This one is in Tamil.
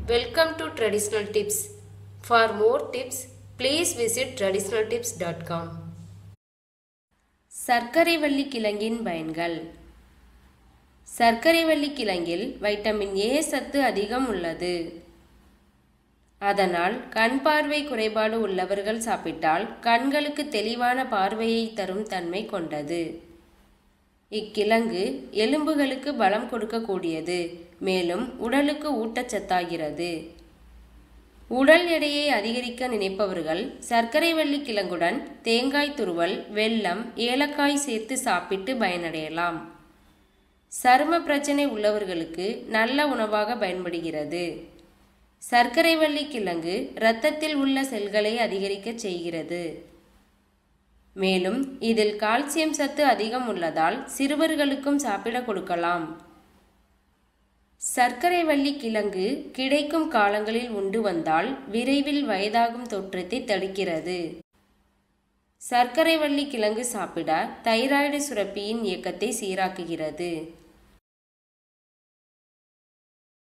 Welcome to Traditional Tips. For more tips, please visit traditionaltips.com. சர்க்கரைவள்ளி கிழங்கின் பயன்கள் சர்க்கரைவள்ளி கிழங்கில் வைட்டமின் ஏ சத்து அதிகம் உள்ளது அதனால் கண் பார்வை குறைபாடு உள்ளவர்கள் சாப்பிட்டால் கண்களுக்கு தெளிவான பார்வையை தரும் தன்மை கொண்டது இக்கிழங்கு எலும்புகளுக்கு பலம் கொடுக்கக்கூடியது மேலும் உடலுக்கு ஊட்டச்சத்தாகிறது உடல் எடையை அதிகரிக்க நினைப்பவர்கள் சர்க்கரைவள்ளி கிழங்குடன் தேங்காய் துருவல் வெல்லம் ஏலக்காய் சேர்த்து சாப்பிட்டு பயனடையலாம் சரும பிரச்சனை உள்ளவர்களுக்கு நல்ல உணவாக பயன்படுகிறது சர்க்கரைவள்ளி கிழங்கு இரத்தத்தில் உள்ள செல்களை அதிகரிக்கச் செய்கிறது மேலும் இதில் கால்சியம் சத்து அதிகம் உள்ளதால் சிறுவர்களுக்கும் சாப்பிட கொடுக்கலாம் சர்க்கரை வள்ளி கிழங்கு கிடைக்கும் காலங்களில் உண்டு வந்தால் விரைவில் வயதாகும் தோற்றத்தை தடுக்கிறது சர்க்கரை வள்ளி கிழங்கு சாப்பிட தைராய்டு சுரப்பியின் இயக்கத்தை சீராக்குகிறது